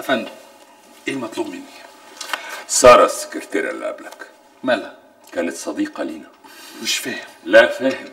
فندم ايه المطلوب مني سارة السكرتيرة اللي قبلك مالها كانت صديقة لينا مش فاهم لا فاهم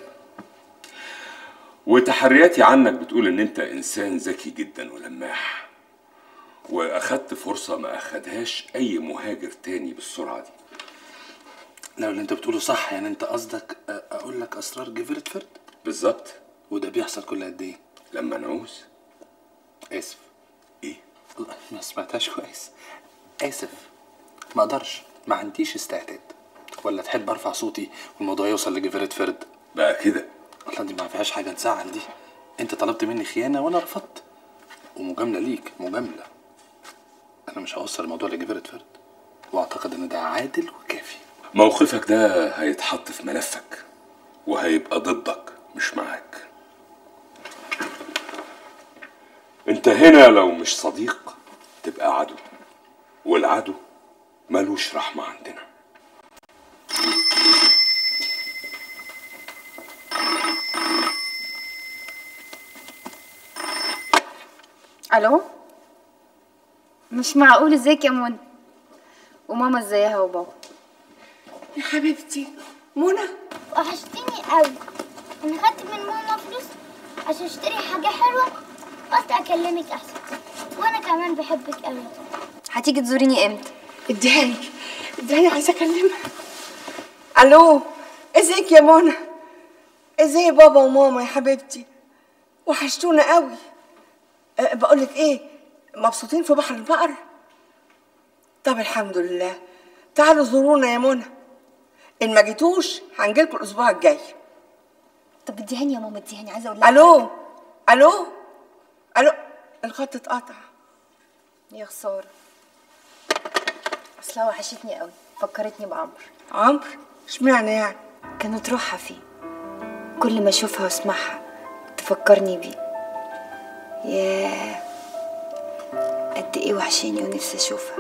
وتحرياتي عنك بتقول ان انت انسان ذكي جدا ولماح واخدت فرصة ما اخدهاش اي مهاجر تاني بالسرعة دي لو اللي انت بتقوله صح يعني انت قصدك أ- اقول لك اسرار جفيرة فرد بالظبط وده بيحصل كل قد ايه لما نعوز اسف ايه الله ما سمعتهاش كويس اسف ما اقدرش ما عنديش استعداد ولا تحب ارفع صوتي والموضوع يوصل لجفيرة فرد بقى كده والله دي ما فيهاش حاجه تزعل دي انت طلبت مني خيانه وانا رفضت ومجامله ليك مجامله انا مش هوصل الموضوع لجبرة فرد واعتقد ان ده عادل وكافي موقفك ده هيتحط في ملفك وهيبقى ضدك مش معاك انت هنا لو مش صديق تبقى عدو والعدو ملوش رحمة عندنا الو مش معقول ازيك يا منى وماما ازيها وبابا يا حبيبتي منى وحشتيني قوي انا خدت من ماما فلوس عشان اشتري حاجة حلوة قلت اكلمك احسن وانا كمان بحبك قوي هتيجي تزوريني امتى اديهاني اديهاني عايزه اكلمها الو ازيك يا منى ازاي بابا وماما يا حبيبتي وحشتونا قوي أه بقولك ايه مبسوطين في بحر البقر طب الحمد لله تعالوا زورونا يا منى ان ما جيتوش هنجيلكوا الاسبوع الجاي طب اديهاني يا ماما اديهاني عايزه اقول لها الو الو الو الخط اتقطع يا خساره اصلها وحشتني قوي فكرتني بعمرو عمرو اشمعنى يعني كانت روحها فيه كل ما اشوفها واسمعها تفكرني بيه ياه قد ايه وحشاني ونفسي اشوفها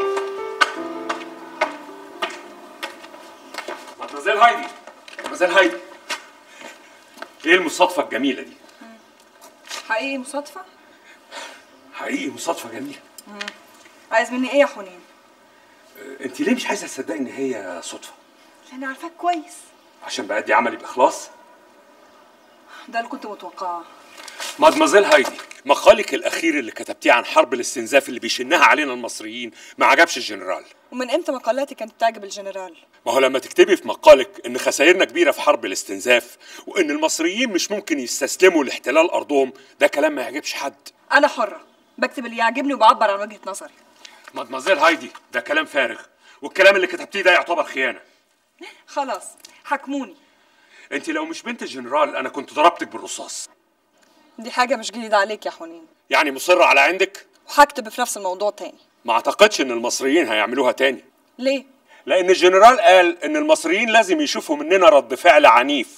مدمزيل هايدي مدمزيل هايدي ايه المصادفة الجميلة دي؟ حقيقي مصادفة؟ حقيقي مصادفة جميلة عايز مني ايه يا حنين؟ انت ليه مش عايزة تصدقي ان هي صدفة؟ لأني عارفاك كويس عشان بأدي عملي بإخلاص؟ ده اللي كنت متوقعاه مادمازيل هايدي مقالك الأخير اللي كتبتيه عن حرب الاستنزاف اللي بيشنها علينا المصريين ما عجبش الجنرال ومن امتى مقالاتي كانت تعجب الجنرال؟ ما هو لما تكتبي في مقالك ان خسائرنا كبيره في حرب الاستنزاف وان المصريين مش ممكن يستسلموا لاحتلال ارضهم ده كلام ما يعجبش حد أنا حرة بكتب اللي يعجبني وبعبر عن وجهة نظري مادمازيل هايدي ده كلام فارغ والكلام اللي كتبتيه ده يعتبر خيانه خلاص حكموني انت لو مش بنت الجنرال انا كنت ضربتك بالرصاص دي حاجة مش جديدة عليك يا حنين يعني مصره على عندك وهكتب في نفس الموضوع تاني ما اعتقدش ان المصريين هيعملوها تاني ليه؟ لان الجنرال قال ان المصريين لازم يشوفوا مننا رد فعل عنيف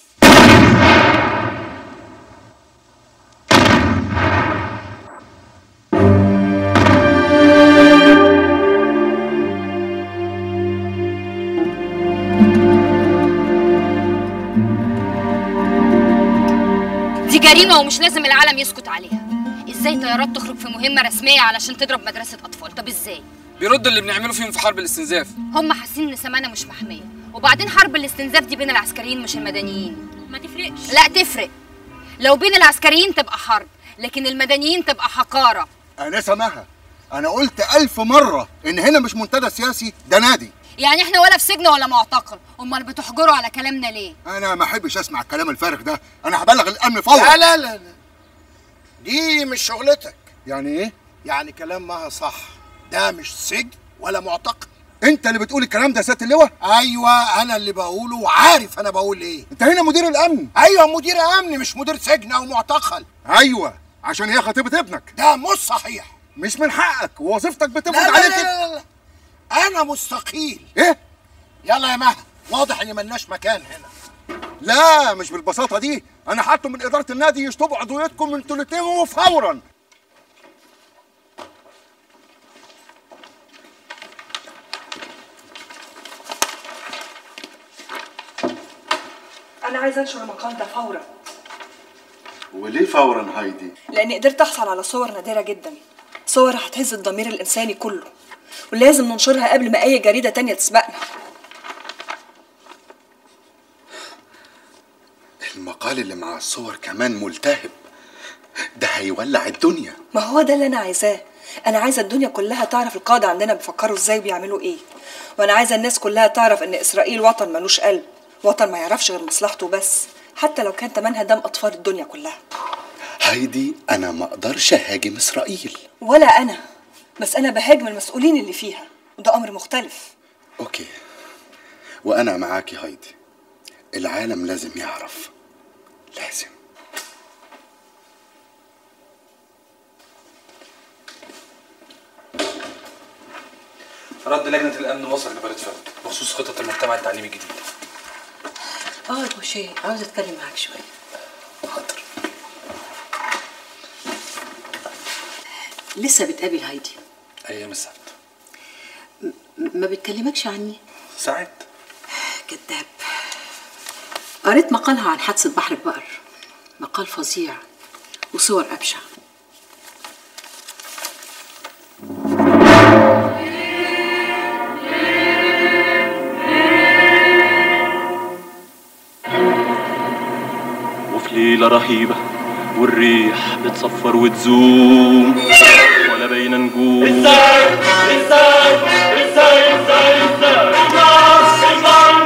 دي جريمة ومش لازم العالم يسكت عليها ازاي طيارات تخرج في مهمة رسمية علشان تضرب مدرسة أطفال طب ازاي بيرد اللي بنعمله فيهم في حرب الاستنزاف هم حاسين ان سمانة مش محمية وبعدين حرب الاستنزاف دي بين العسكريين مش المدنيين ما تفرقش لا تفرق لو بين العسكريين تبقى حرب لكن المدنيين تبقى حقارة أنا سامعها أنا قلت ألف مرة إن هنا مش منتدى سياسي ده نادي يعني احنا ولا في سجن ولا معتقل امال بتحجروا على كلامنا ليه أنا ما أحبش أسمع الكلام الفارغ ده أنا هبلغ الأمن فورا لا لا لا لا دي مش شغلتك يعني إيه؟ يعني كلام مها صح ده مش سجن ولا معتقل أنت اللي بتقول الكلام ده يا سيادة اللواء؟ ايوه انا اللي بقوله وعارف انا بقول ايه أنت هنا مدير الأمن ايوه مدير امن مش مدير سجن او معتقل أيوه عشان هي خطيبة ابنك ده مش صحيح مش من حقك ووظيفتك لا بتفرض لا, عليك لا, لا, لا, لا. انا مستقيل إيه؟ يلا يا مها واضح ان ملناش مكان هنا لا مش بالبساطة دي أنا حاطه من إدارة النادي يشطبوا عضويتكم من تلتين فورا أنا عايزة أنشر المقال ده فورا وليه فورا هايدي؟ لأني قدرت أحصل على صور نادرة جدا صور هتهز الضمير الإنساني كله ولازم ننشرها قبل ما أي جريدة تانية تسبقنا المقال اللي مع الصور كمان ملتهب ده هيولع الدنيا ما هو ده اللي أنا عايزاه أنا عايزة الدنيا كلها تعرف القادة عندنا بيفكروا إزاي وبيعملوا إيه وأنا عايزة الناس كلها تعرف إن إسرائيل وطن ملوش قلب وطن ما يعرفش غير مصلحته بس حتى لو كان تمنها دم أطفال الدنيا كلها هايدي انا ما اقدرش اهاجم اسرائيل ولا أنا بس أنا بهاجم المسؤولين اللي فيها وده أمر مختلف اوكي وانا معاكي هايدي العالم لازم يعرف لازم رد لجنه الامن وصل لبلد فرد بخصوص خطط المجتمع التعليمي الجديد اه يا بوشيه عاوز اتكلم معاك شويه حاضر لسه بتقابل هايدي ايام السبت م- ما بتكلمكش عني ساعات كذاب قريت مقالها عن حادثة بحر البقر مقال فظيع وصور أبشع وفي ليلة رهيبة والريح بتصفر وتزوم ولا بين نجوم ازاي ازاي ازاي ازاي ازاي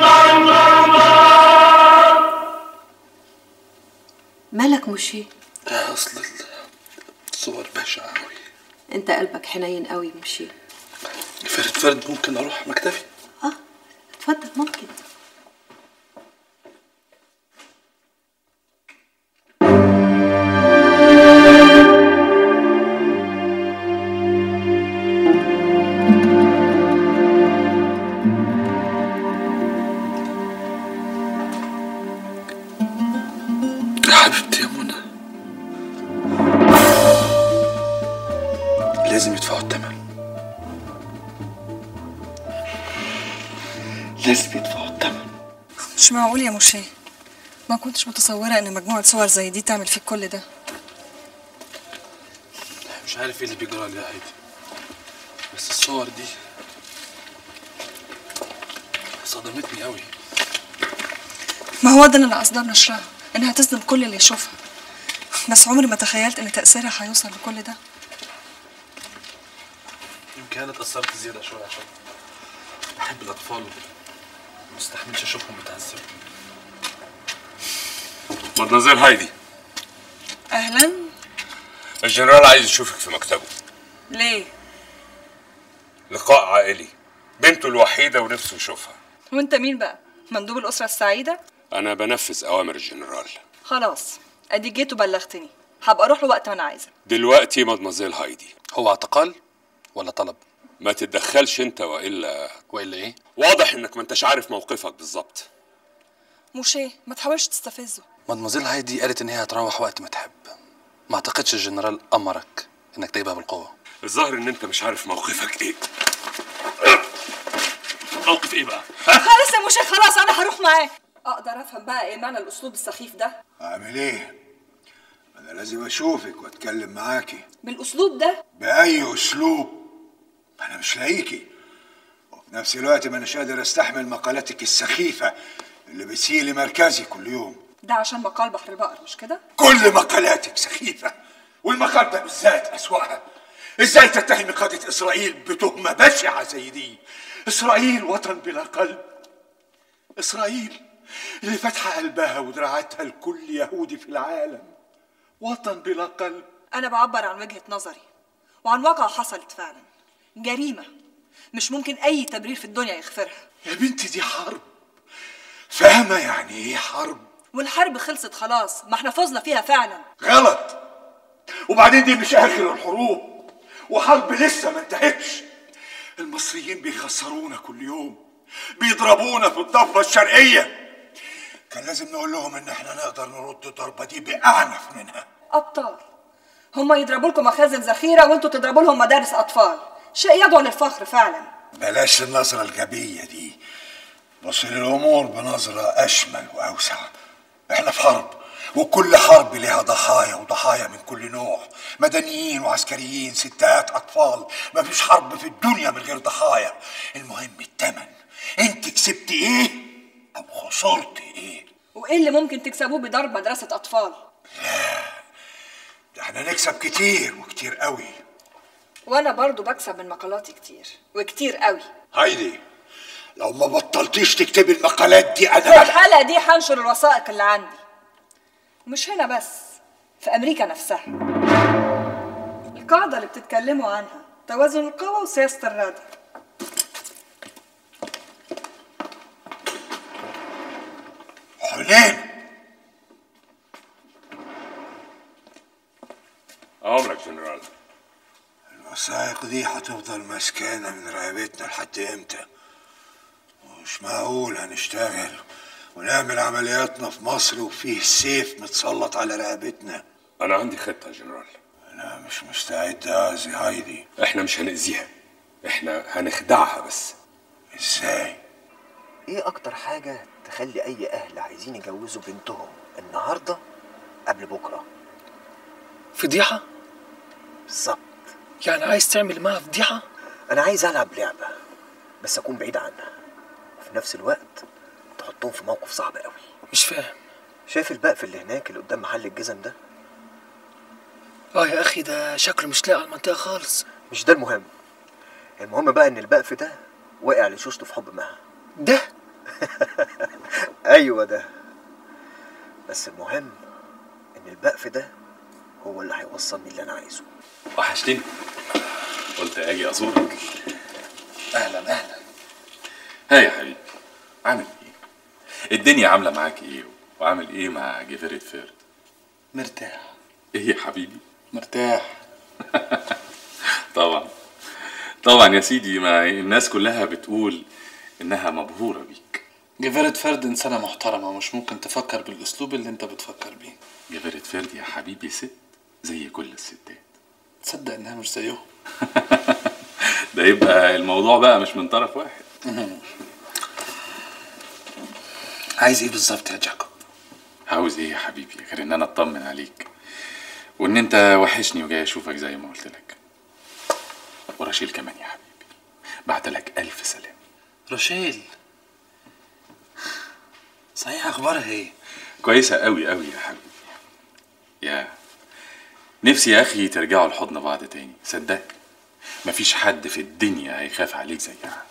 مالك مشي اصل الصور بشعه قوي انت قلبك حنين قوي مشي فرد فرد ممكن اروح مكتبي اه اتفضل ممكن يا حبيبتي يا منى لازم يدفعوا الثمن لازم يدفعوا الثمن مش معقول يا مشي ما كنتش متصورة إن مجموعة صور زي دي تعمل فيك كل ده مش عارف ايه اللي بيجرى لي يا هايدي بس الصور دي صدمتني قوي ما هو ده اللي أنا قصدها بنشرها إنها تصدم كل اللي يشوفها بس عمري ما تخيلت إن تأثيرها هيوصل لكل ده يمكن انا اتأثرت زيادة شوية عشان بحب الأطفال مستحملش أشوفهم متعذبين مدمزيل هايدي أهلا الجنرال عايز يشوفك في مكتبه ليه؟ لقاء عائلي بنته الوحيدة ونفسه يشوفها وأنت مين بقى؟ مندوب الأسرة السعيدة؟ أنا بنفذ أوامر الجنرال خلاص أدي جيت وبلغتني هبقى أروح له وقت ما أنا عايزة دلوقتي مدمزيل هايدي هو اعتقال ولا طلب؟ ما تتدخلش انت والا والا ايه؟ واضح انك ما انتش عارف موقفك بالظبط مشي ما تحاولش تستفزه مدمزيل هايدي قالت ان هي هتروح وقت ما تحب ما اعتقدش الجنرال امرك انك تجيبها بالقوه الظاهر ان انت مش عارف موقفك ايه موقف ايه بقى؟ خلاص يا مشي خلاص أنا هروح معاه أقدر أفهم بقى إيه معنى الأسلوب السخيف ده اعمل ايه انا لازم اشوفك واتكلم معاكي بالأسلوب ده باي اسلوب انا مش لاقيكي وفي نفس الوقت ما اناش قادر استحمل مقالاتك السخيفه اللي بتسيلي مركزي كل يوم ده عشان مقال بحر البقر مش كده؟ كل مقالاتك سخيفه والمقال ده بالذات اسواها ازاي تتهمي قاده اسرائيل بتهمه بشعه زي دي اسرائيل وطن بلا قلب اسرائيل اللي فاتحه قلبها ودراعاتها لكل يهودي في العالم وطن بلا قلب أنا بعبر عن وجهة نظري وعن واقعة حصلت فعلا جريمة مش ممكن أي تبرير في الدنيا يغفرها يا بنتي دي حرب فاهمه يعني ايه حرب والحرب خلصت خلاص ما احنا فزنا فيها فعلا غلط وبعدين دي مش اخر الحروب وحرب لسه ما انتهتش المصريين بيخسرونا كل يوم بيضربونا في الضفه الشرقيه كان لازم نقول لهم ان احنا نقدر نرد الضربه دي باعنف منها أبطال هما يضربوا لكم مخازن ذخيرة وانتوا تضربوا لهم مدارس أطفال شيء يدعو للفخر فعلا بلاش النظره الغبيه دي بص للامور بنظره اشمل واوسع احنا في حرب وكل حرب لها ضحايا وضحايا من كل نوع مدنيين وعسكريين ستات اطفال مفيش حرب في الدنيا من غير ضحايا المهم التمن انت كسبت ايه او خسرت ايه وايه اللي ممكن تكسبوه بضرب مدرسه اطفال ده احنا نكسب كتير وكتير قوي وانا برضو بكسب من مقالاتي كتير وكتير قوي هايدي لو ما بطلتيش تكتبي المقالات دي في انا الحلقه دي هنشر الوثائق اللي عندي مش هنا بس في امريكا نفسها القاعده اللي بتتكلموا عنها توازن القوى وسياسه الردع حنين عمرك جنرال الوثائق دي هتفضل مسكانة من رقبتنا لحد امتى مش معقول هنشتغل ونعمل عملياتنا في مصر وفيه سيف متسلط على رقبتنا انا عندي خطه يا جنرال انا مش مستعد اذي هايدي احنا مش هنأذيها احنا هنخدعها بس ازاي ايه اكتر حاجة تخلي اي اهل عايزين يجوزوا بنتهم النهاردة قبل بكرة فضيحة؟ بالظبط يعني عايز تعمل معاها فضيحة؟ انا عايز العب لعبة بس اكون بعيد عنها وفي نفس الوقت تحطهم في موقف صعب قوي مش فاهم شايف البقف اللي هناك اللي قدام محل الجزم ده اه يا اخي ده شكله مش لاقي على المنطقة خالص مش ده المهم المهم بقى ان البقف ده واقع لشوشته في حب معاها ده ايوه ده بس المهم ان البقف ده هو اللي هيوصلني اللي انا عايزه وحشتني قلت اجي ازورك اهلا اهلا ها يا حبيبي عامل ايه الدنيا عامله معاك ايه وعامل ايه مع جيفيريت فيرد مرتاح ايه يا حبيبي مرتاح طبعا طبعا يا سيدي ما الناس كلها بتقول انها مبهوره بيك جيفيرت فرد انسانه محترمه ومش ممكن تفكر بالاسلوب اللي انت بتفكر بيه جيفيريت فيرد يا حبيبي ست زي كل الستات تصدق انها مش زيهم ده يبقى الموضوع بقى مش من طرف واحد عايز ايه بالظبط يا جاكوب عاوز ايه يا حبيبي غير ان انا اطمن عليك وان انت وحشني وجاي اشوفك زي ما قلت لك ورشيل كمان يا حبيبي بعت لك الف سلام روشيل صحيح اخبارها ايه كويسه قوي قوي يا حبيبي يا نفسي يا اخي ترجعوا لحضن بعض تاني صدق مفيش حد في الدنيا هيخاف عليك زيها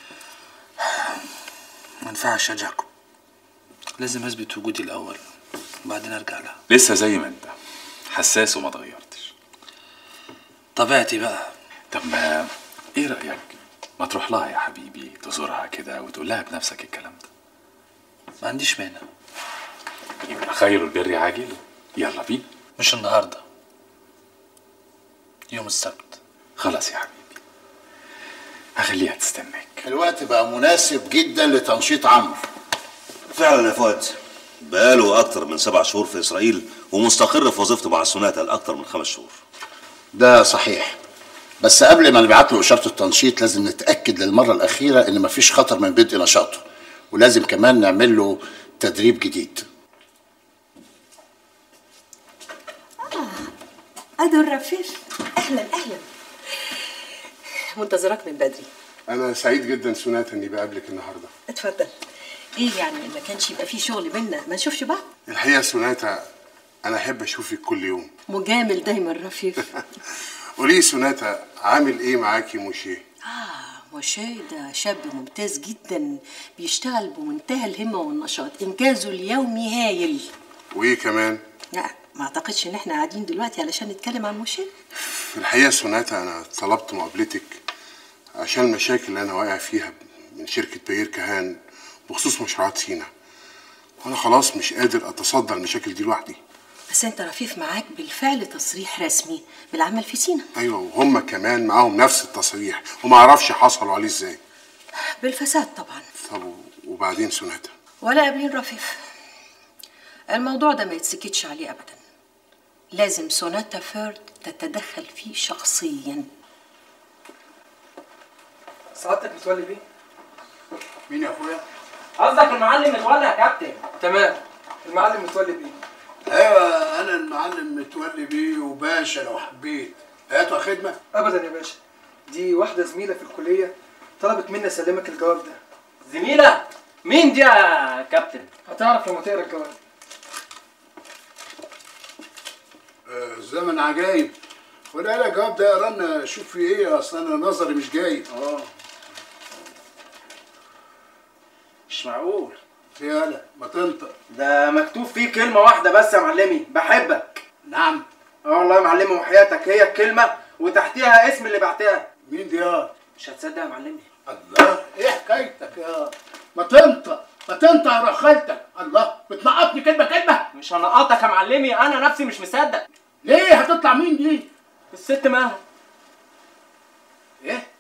ما ينفعش يا جاكوب لازم اثبت وجودي الاول وبعدين ارجع لها لسه زي ما انت حساس وما اتغيرتش طبيعتي بقى طب ما ايه رايك ما تروح لها يا حبيبي تزورها كده وتقول لها بنفسك الكلام ده ما عنديش مانع يبقى خير البر عاجله يلا بينا مش النهارده يوم السبت خلاص يا حبيبي هخليها تستناك الوقت بقى مناسب جدا لتنشيط عمرو فعلا يا فؤاد بقاله أكتر من سبع شهور في إسرائيل ومستقر في وظيفته مع السوناتا لأكتر من خمس شهور ده صحيح بس قبل ما نبعت له اشاره التنشيط لازم نتاكد للمره الاخيره ان مفيش خطر من بدء نشاطه ولازم كمان نعمل له تدريب جديد ادو الرفيف اهلا اهلا منتظرك من بدري انا سعيد جدا سوناتا اني بقابلك النهارده اتفضل ايه يعني ما كانش يبقى في شغل بينا ما نشوفش بعض الحقيقه سوناتا انا احب اشوفك كل يوم مجامل دايما رفيف قولي لي سوناتا عامل ايه معاكي موشيه اه موشيه ده شاب ممتاز جدا بيشتغل بمنتهى الهمه والنشاط انجازه اليومي هايل وايه كمان لا ما اعتقدش ان احنا قاعدين دلوقتي علشان نتكلم عن موشيه في الحقيقه سوناتا انا طلبت مقابلتك عشان المشاكل اللي انا واقع فيها من شركه بيير كهان بخصوص مشروعات سينا وانا خلاص مش قادر اتصدى المشاكل دي لوحدي بس انت رفيف معاك بالفعل تصريح رسمي بالعمل في سينا ايوه وهم كمان معاهم نفس التصريح وما اعرفش حصلوا عليه ازاي بالفساد طبعا طب وبعدين سوناتا ولا قابلين رفيف الموضوع ده ما يتسكتش عليه ابدا لازم سوناتا فيرد تتدخل فيه شخصيا سعادتك متولي بيه مين يا اخويا قصدك المعلم متولي يا كابتن تمام المعلم متولي بيه ايوه انا المعلم متولي بيه وباشا لو حبيت هاتوا خدمه ابدا يا باشا دي واحده زميله في الكليه طلبت مني اسلمك الجواب ده زميله مين دي يا كابتن هتعرف لما تقرا الجواب آه، زمن عجايب ولا لا الجواب ده اقرا لنا شوف في ايه اصل انا نظري مش جايب اه مش معقول يالا ما تنطق ده مكتوب فيه كلمة واحدة بس يا معلمي بحبك نعم اه والله يا معلمي وحياتك هي الكلمة وتحتيها اسم اللي بعتها مين دي يا مش هتصدق يا معلمي الله ايه حكايتك يا ما تنطق ما تنطق يا روح خالتك الله بتنقطني كلمه كلمه مش هنقطك يا معلمي انا نفسي مش مصدق ليه هتطلع مين دي الست مالها ايه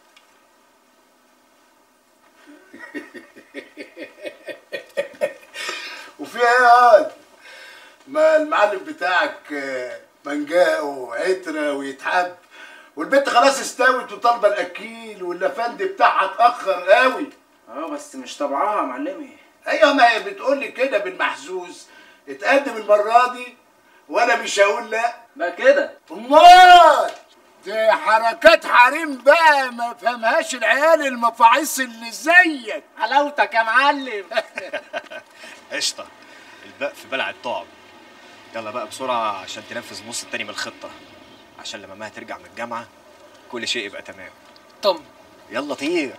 وفي ايه يا واد؟ ما المعلم بتاعك آه، منجاه وعترة ويتحب والبنت خلاص استوت وطالبه الاكيل واللفند بتاعها اتاخر قوي اه بس مش طبعها يا معلمي ايوه ما هي بتقول لي كده بالمحسوس اتقدم المره دي وانا مش هقول لا بقى كده امال دي حركات حريم بقى ما فهمهاش العيال المفاعيص اللي زيك حلاوتك يا معلم قشطة الباء في بلع الطعم يلا بقى بسرعة عشان تنفذ النص التاني من الخطة عشان لما ماها ترجع من الجامعة كل شيء يبقى تمام طم يلا طير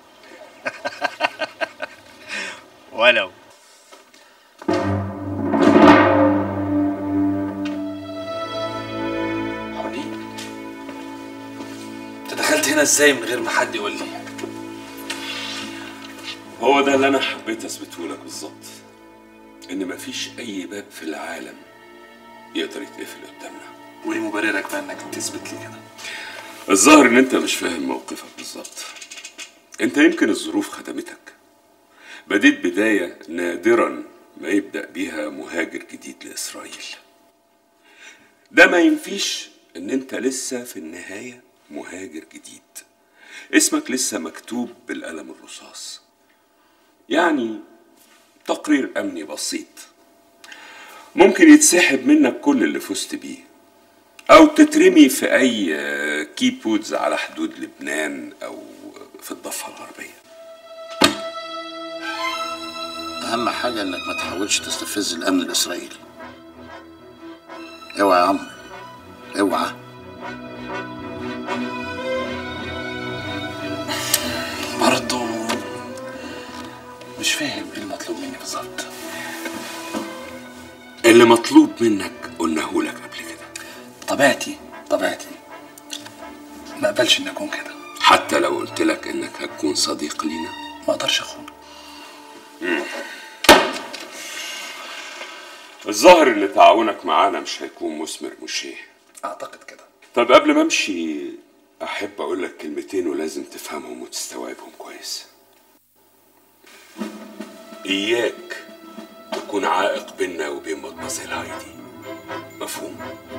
ولو انت دخلت هنا ازاي من غير ما حد يقول لي هو ده اللي انا حبيت اثبته لك بالظبط ان مفيش اي باب في العالم يقدر يتقفل قدامنا وايه مبررك بقى انك تثبت لي كده الظاهر ان انت مش فاهم موقفك بالظبط انت يمكن الظروف خدمتك بديت بداية نادرا ما يبدأ بيها مهاجر جديد لإسرائيل ده ما ينفيش ان انت لسه في النهاية مهاجر جديد اسمك لسه مكتوب بالقلم الرصاص يعني تقرير أمني بسيط ممكن يتسحب منك كل اللي فزت بيه أو تترمي في أي كيبودز على حدود لبنان أو في الضفة الغربية اهم حاجه انك ما تحاولش تستفز الامن الاسرائيلي اوعى يا عمرو اوعى برضه مش فاهم ايه المطلوب مني بالظبط اللي مطلوب منك قلناه لك قبل كده طبيعتي طبيعتي ما اقبلش ان اكون كده حتى لو قلت لك انك هتكون صديق لينا ما اقدرش اخون الظاهر ان تعاونك معانا مش هيكون مثمر مشيه اعتقد كده طب قبل ما امشي احب اقول لك كلمتين ولازم تفهمهم وتستوعبهم كويس اياك تكون عائق بيننا وبين مدمزيل هايدي مفهوم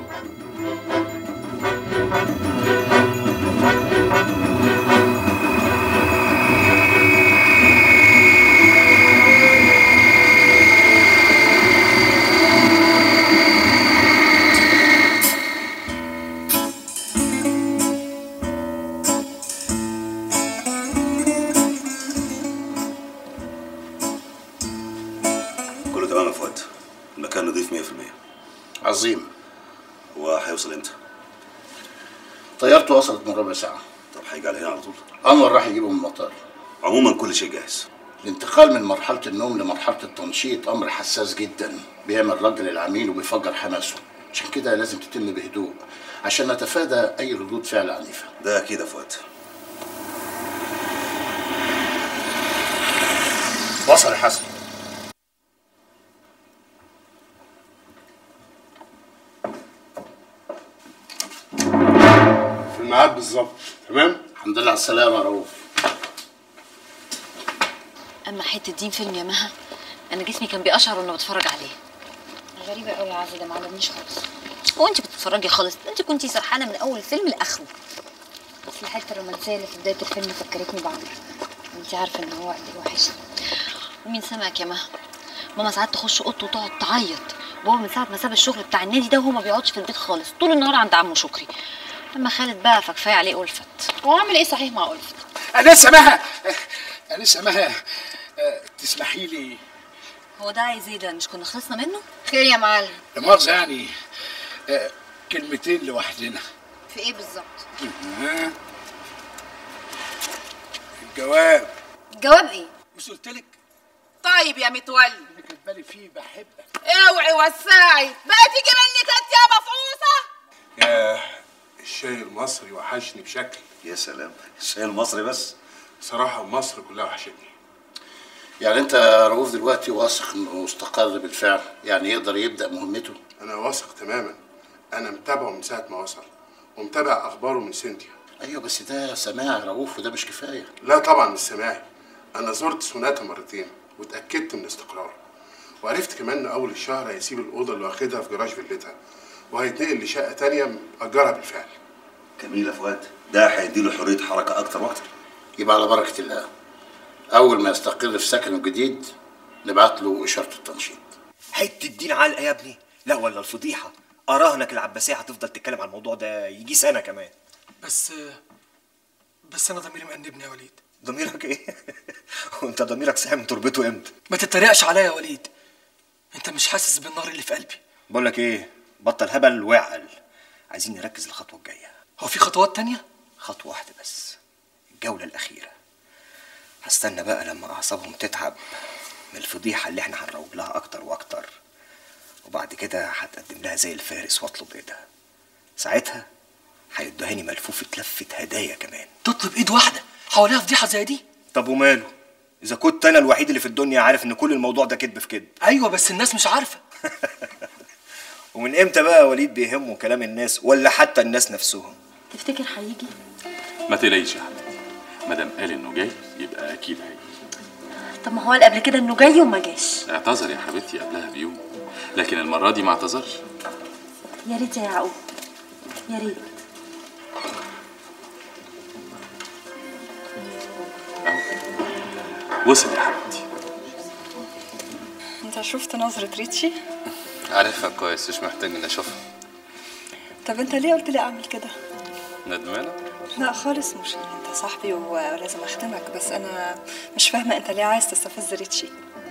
كله تمام يا فؤاد المكان نضيف 100% عظيم هو هيوصل امتى؟ طيارته وصلت من ربع ساعه طب هيجي على هنا على طول انور راح يجيبه من المطار عموما كل شيء جاهز الانتقال من مرحله النوم لمرحله التنشيط امر حساس جدا بيعمل رجل العميل وبيفجر حماسه عشان كده لازم تتم بهدوء عشان نتفادى اي ردود فعل عنيفه ده اكيد يا فؤاد وصل يا حسن في الميعاد بالظبط تمام الحمد لله على السلامه يا رؤوف اما حته دين فيلم يا مها انا جسمي كان بيقشعر وانا بتفرج عليه غريبة قوي يا عزة ده ما عجبنيش خالص هو انت بتتفرجي خالص انت كنتي سرحانه من اول الفيلم لاخره بس الحتة الرومانسية اللي في بداية الفيلم فكرتني بعمرو انت عارفة ان هو قد ايه وحشني ومين سمعك يا مها ماما ساعات تخش اوضته وتقعد تعيط بابا من ساعه ما ساب الشغل بتاع النادي ده وهو ما بيقعدش في البيت خالص طول النهار عند عمه شكري اما خالد بقى فكفايه عليه ألفت هو عامل ايه صحيح مع ألفت انا سماها انا سماها آه، تسمحي لي هو ده عايز ايه ده مش كنا خلصنا منه خير يا معلم لا مؤاخذه يعني آه، كلمتين لوحدنا في ايه بالظبط ها؟ الجواب الجواب ايه مش قلت لك طيب يا متولي اللي كاتبالي فيه بحبك اوعي وسعي بقى تيجي منك انت يا مفعوصه يا الشاي المصري وحشني بشكل يا سلام الشاي المصري بس صراحة مصر كلها وحشتني يعني انت رؤوف دلوقتي واثق انه مستقر بالفعل يعني يقدر يبدا مهمته أنا واثق تماما أنا متابعه من ساعة ما وصل ومتابع أخباره من سنتيا ايوه بس ده سماع يا رؤوف وده مش كفايه لا طبعا مش سماعي أنا زرت سوناتا مرتين واتأكدت من استقراره وعرفت كمان إن أول الشهر هيسيب الأوضة اللي واخدها في جراج فيلتها وهيتنقل لشقة تانية أجرها بالفعل جميل يا فؤاد ده هيديله حريه حركه اكتر واكتر يبقى على بركه الله اول ما يستقر في سكنه الجديد نبعت له اشاره التنشيط حته الدين علقه يا ابني لا ولا الفضيحه اراهنك العباسيه هتفضل تتكلم عن الموضوع ده يجي سنه كمان بس بس انا ضميري مأنبني يا وليد ضميرك ايه وانت ضميرك صحي من تربته امتى ما تتريقش عليا يا وليد انت مش حاسس بالنار اللي في قلبي بقول لك ايه بطل هبل واعقل عايزين نركز الخطوه الجايه هو في خطوات تانية خطوه واحده بس الجوله الاخيره هستنى بقى لما اعصابهم تتعب من الفضيحه اللي احنا هنروج لها اكتر واكتر وبعد كده هتقدم لها زي الفارس واطلب ايدها ساعتها هيدهاني ملفوفه لفه هدايا كمان تطلب ايد واحده حواليها فضيحه زي دي طب وماله اذا كنت انا الوحيد اللي في الدنيا عارف ان كل الموضوع ده كذب في كذب ايوه بس الناس مش عارفه ومن امتى بقى وليد بيهمه كلام الناس ولا حتى الناس نفسهم تفتكر هيجي ما تقلقيش يا حبيبي ما دام قال انه جاي يبقى اكيد هيجي طب ما هو قال قبل كده انه جاي وما جاش اعتذر يا حبيبتي قبلها بيوم لكن المره دي ما اعتذرش يا ريت يا يعقوب يا ريت وصل يا حبيبتي انت شفت نظرة ريتشي؟ عارفها كويس مش محتاج اني اشوفها طب انت ليه قلت لي اعمل كده؟ ندمانه لا خالص مش انت صاحبي ولازم اخدمك بس انا مش فاهمة انت ليه عايز تستفز ريتشي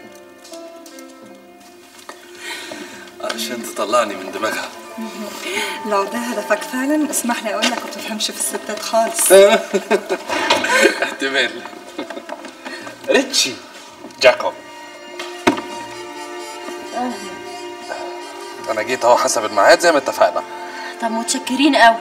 عشان تطلعني من دماغها لو ده هدفك فعلا اسمح لي اقول لك ما تفهمش في الستات خالص احتمال ريتشي جاكوب انا جيت اهو حسب الميعاد زي ما اتفقنا طب متشكرين قوي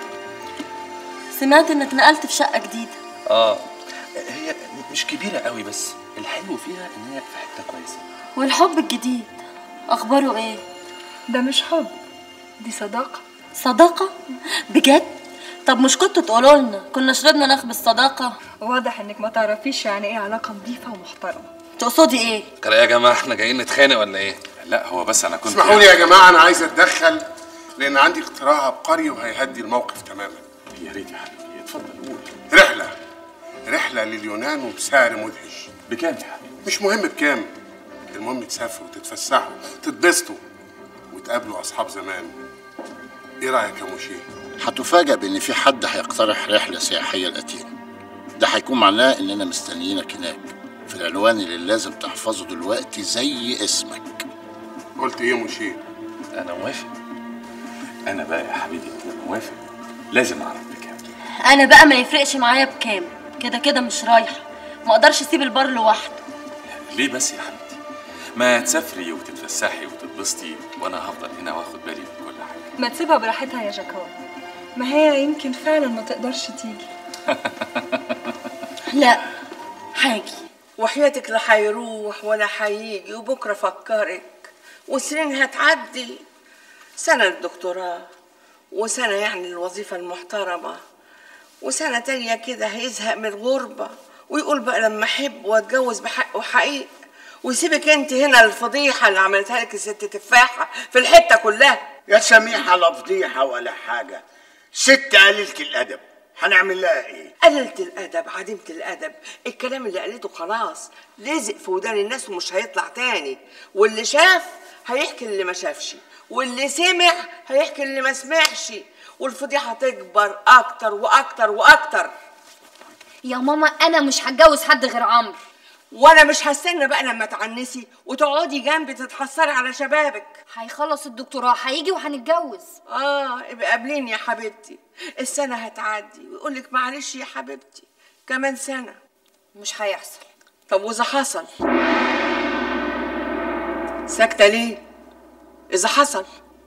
سمعت انك نقلت في شقه جديده اه هي مش كبيره قوي بس الحلو فيها ان هي في حته كويسه والحب الجديد اخباره ايه ده مش حب دي صداقة صداقه بجد طب مش كنتوا تقولوا لنا كنا شربنا ناخد الصداقه واضح انك ما تعرفيش يعني ايه علاقة نظيفة ومحترمة تقصدي ايه كده يا جماعه احنا جايين نتخانق ولا ايه لا هو بس انا كنت اسمحوا لي يا جماعة أنا عايز أتدخل لأن عندي اقتراح عبقري وهيهدي الموقف تماما يا ريت يا حبيبي اتفضل قول رحلة رحلة لليونان وبسعر مدهش بكام يا حبيبي؟ مش مهم بكام المهم تسافروا تتفسحوا تتبسطوا وتقابلوا أصحاب زمان إيه رأيك يا موشيه؟ هتفاجأ بإن في حد هيقترح رحلة سياحية لأتينا ده هيكون معناه إننا مستنيينك هناك في العنوان اللي لازم تحفظه دلوقتي زي اسمك قلت إيه يا موشيه؟ انا موافق انا بقى يا حبيبي انا موافق لازم اعرف بكام انا بقى ما يفرقش معايا بكام كده كده مش رايحه ما اقدرش اسيب البار لوحده ليه بس يا حبيبتي ما تسافري وتتفسحي وتتبسطي وانا هفضل هنا واخد بالي من كل حاجه ما تسيبها براحتها يا جاكوب ما هي يمكن فعلا ما تقدرش تيجي لا حاجي وحياتك لا هيروح ولا هيجي وبكره فكرك وسنين هتعدي سنة الدكتوراه وسنة يعني الوظيفة المحترمة وسنة تانية كده هيزهق من الغربة ويقول بقى لما أحب وأتجوز بحق وحقيق ويسيبك أنت هنا الفضيحة اللي عملتها لك الست تفاحة في الحتة كلها يا سميحة لا فضيحة ولا حاجة ست قليلة الأدب هنعمل لها ايه قللة الأدب عديمة الأدب الكلام اللي قالته خلاص لزق في ودان الناس ومش هيطلع تاني واللي شاف هيحكي اللي ما شافش واللي سمع هيحكي اللي ما سمعش والفضيحة تكبر أكتر وأكتر وأكتر يا ماما انا مش هتجوز حد غير عمرو وأنا مش هستنى بقى لما تعنسي وتقعدي جنبي تتحسري على شبابك هيخلص الدكتوراه هيجي وهنتجوز اه ابقى قابليني يا حبيبتي السنة هتعدي ويقولك معلش يا حبيبتي كمان سنة مش هيحصل طب وإذا حصل ساكتة ليه؟ إذا حصل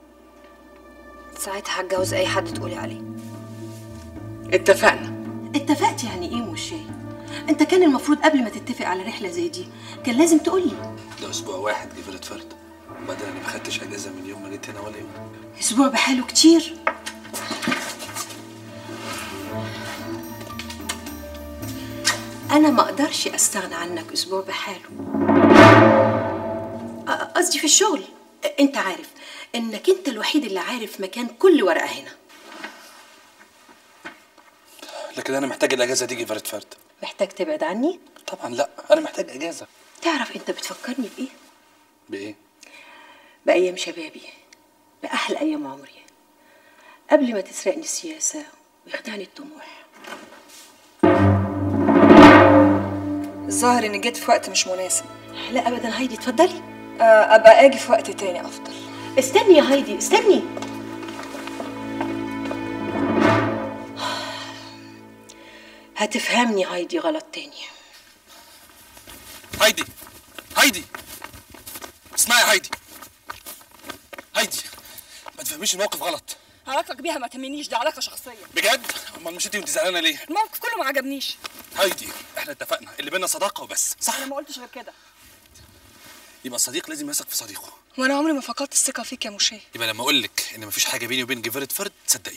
ساعتها هتجوز اي حد تقولي عليه اتفقنا اتفقت يعني ايه مشاي انت كان المفروض قبل ما تتفق على رحله زي دي كان لازم تقولي ده اسبوع واحد جبرت فرد وبعدين انا ما خدتش اجازه من يوم ما جيت هنا ولا يوم اسبوع بحاله كتير انا ما اقدرش استغنى عنك اسبوع بحاله أ- قصدي في الشغل انت عارف انك انت الوحيد اللي عارف مكان كل ورقه هنا لكن انا محتاج الاجازه دي جبرت فرد محتاج تبعد عني طبعا لا انا محتاج اجازه تعرف انت بتفكرني بايه بايه بايام شبابي باحلى ايام عمري قبل ما تسرقني السياسه ويخدعني الطموح الظاهر اني جيت في وقت مش مناسب لا ابدا هايدي اتفضلي آه، ابقى اجي في وقت تاني افضل استني يا هايدي استني هتفهمني هايدي غلط تاني هايدي هايدي اسمعي يا هايدي هايدي ما تفهميش الموقف غلط علاقتك بيها ما تهمنيش دي علاقه شخصيه بجد امال مشيتي وانت زعلانه ليه الموقف كله ما عجبنيش هايدي احنا اتفقنا اللي بينا صداقه وبس صح انا ما قلتش غير كده يبقى الصديق لازم يثق في صديقه وانا عمري ما فقدت الثقه فيك يا مشي يبقى لما اقول لك ان مفيش حاجه بيني وبين جفرت فرد صدقيني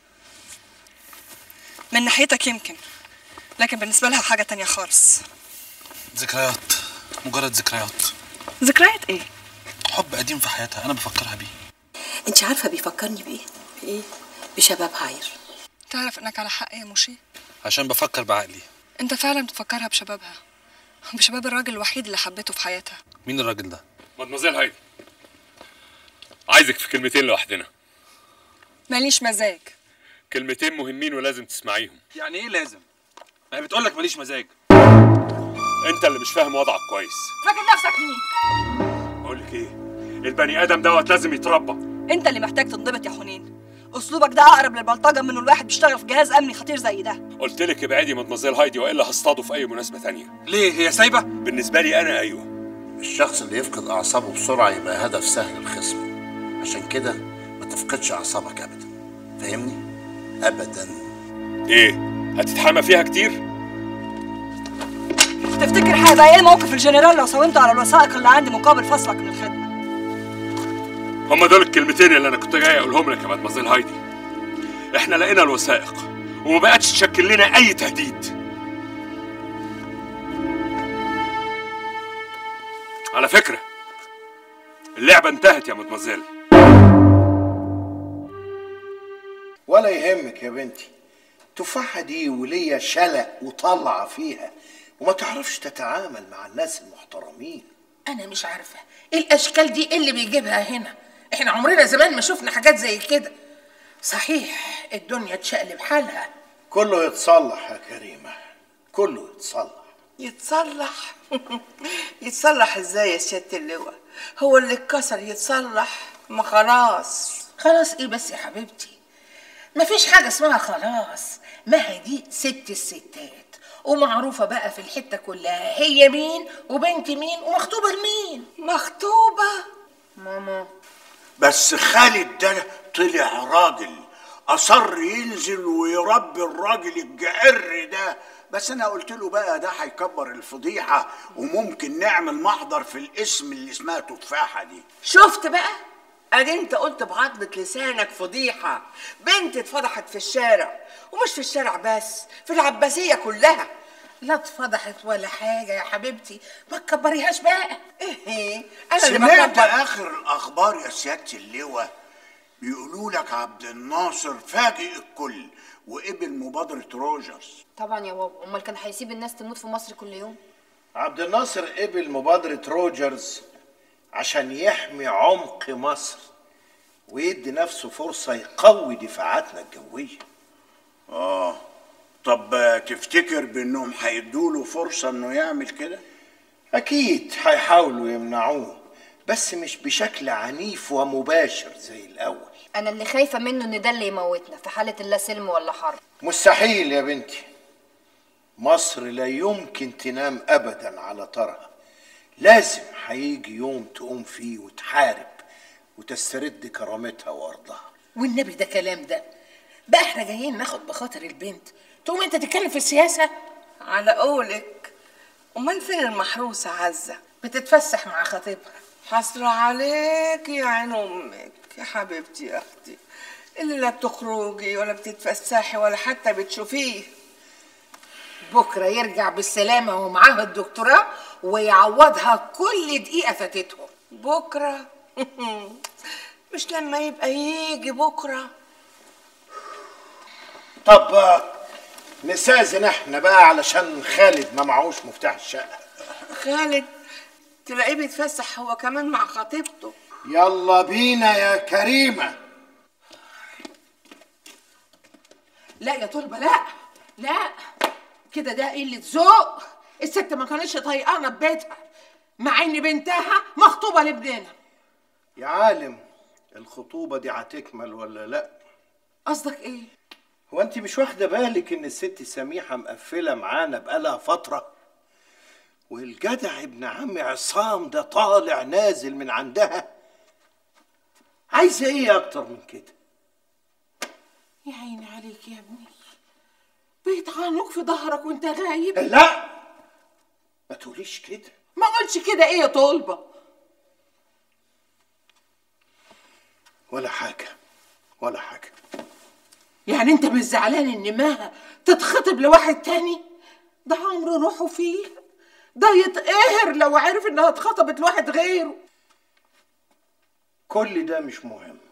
من ناحيتك يمكن لكن بالنسبه لها حاجه تانية خالص ذكريات مجرد ذكريات ذكريات ايه حب قديم في حياتها انا بفكرها بيه انت عارفه بيفكرني بايه بايه بشباب هاير تعرف انك على حق يا مشي عشان بفكر بعقلي انت فعلا بتفكرها بشبابها بشباب الراجل الوحيد اللي حبيته في حياتها مين الراجل ده مدمزيل هايدي عايزك في كلمتين لوحدنا ماليش مزاج كلمتين مهمين ولازم تسمعيهم يعني ايه لازم؟ ما هي بتقول لك ماليش مزاج انت اللي مش فاهم وضعك كويس فاكر نفسك مين اقول لك ايه البني ادم دوت لازم يتربى انت اللي محتاج تنضبط يا حنين اسلوبك ده اقرب للبلطجه من الواحد بيشتغل في جهاز امني خطير زي ده قلت لك ابعدي مدمزيل هايدي والا هصطاده في اي مناسبه تانية ليه هي سايبه بالنسبه لي انا ايوه الشخص اللي يفقد اعصابه بسرعه يبقى هدف سهل الخصم عشان كده ما تفقدش اعصابك ابدا فاهمني ابدا ايه هتتحامى فيها كتير تفتكر هيبقى ايه موقف الجنرال لو ساومته على الوثائق اللي عندي مقابل فصلك من الخدمه هما دول الكلمتين اللي انا كنت جاي اقولهم لك يا مدمزيل هايدي احنا لقينا الوثائق وما بقتش تشكل لنا اي تهديد على فكره اللعبه انتهت يا مدمزيل ولا يهمك يا بنتي التفاحة دي وليا شلق وطلع فيها وما تعرفش تتعامل مع الناس المحترمين انا مش عارفه ايه الاشكال دي إيه اللي بيجيبها هنا احنا عمرنا زمان ما شفنا حاجات زي كده صحيح الدنيا اتشقلب حالها كله يتصلح يا كريمة كله يتصلح يتصلح يتصلح ازاي يا ست اللواء هو اللي اتكسر يتصلح ما خلاص خلاص ايه بس يا حبيبتي مفيش حاجه اسمها خلاص ما هي دي ست الستات ومعروفه بقى في الحته كلها هي مين وبنت مين ومخطوبه لمين مخطوبه ماما بس خالد ده طلع راجل أصر ينزل ويربي الراجل الجعر ده بس أنا قلت له بقى ده هيكبر الفضيحة وممكن نعمل محضر في الاسم اللي اسمها تفاحة دي شفت بقى ادي انت قلت بعضمة لسانك فضيحة بنت اتفضحت في الشارع ومش في الشارع بس في العباسية كلها لا اتفضحت ولا حاجه يا حبيبتي ما تكبريهاش بقى ايه انا اللي سمعت بكبر آخر الأخبار يا سيادة اللواء بيقولوا لك عبد الناصر فاجئ الكل وقبل مبادرة روجرز طبعا يا بابا امال كان هيسيب الناس تموت في مصر كل يوم عبد الناصر قبل مبادرة روجرز عشان يحمي عمق مصر ويدي نفسه فرصة يقوي دفاعاتنا الجوية اه طب آه، تفتكر بانهم هيدوله فرصة انه يعمل كده؟ أكيد هيحاولوا يمنعوه بس مش بشكل عنيف ومباشر زي الأول انا اللي خايفه منه ان ده اللي يموتنا في حاله لا سلم ولا حرب مستحيل يا بنتي مصر لا يمكن تنام أبدا على طرها لازم هيجي يوم تقوم فيه وتحارب وتسترد كرامتها وأرضها والنبي ده كلام ده بقى احنا جايين ناخد بخاطر البنت تقوم انت تتكلم في السياسه على قولك امال فين المحروسه عزه بتتفسح مع خطيبها حسرة عليك يا عين امك يا حبيبتي يا اختي اللي لا بتخرجي ولا بتتفسحي ولا حتى بتشوفيه بكره يرجع بالسلامه ومعاه الدكتوراه ويعوضها كل دقيقه فاتته بكره مش لما يبقى يجي بكره طب آه، نستأذن احنا بقى علشان خالد ما معهوش مفتاح الشقة خالد تلاقيه بيتفسح هو كمان مع خطيبته يلا بينا يا كريمة لا يا طلبه لا لا كده ده قله ذوق الست ما كانتش طايقانا في بيتها مع ان بنتها مخطوبه لابننا يا عالم الخطوبة دي هتكمل ولا لا قصدك ايه هو انت مش واخدة بالك ان الست سميحة مقفلة معانا بقالها فترة والجدع ابن عم عصام ده طالع نازل من عندها عايزة ايه اكتر من كده يا عيني عليك يا ابني بيطعنوك في ظهرك وانت غايب لا ما تقوليش كده ما قلتش كده ايه يا طلبه ولا حاجة ولا حاجة يعني انت مش زعلان ان ماها تتخطب لواحد تاني ده عمره روحه فيه ده يتقهر لو عرف انها اتخطبت لواحد غيره كل ده مش مهم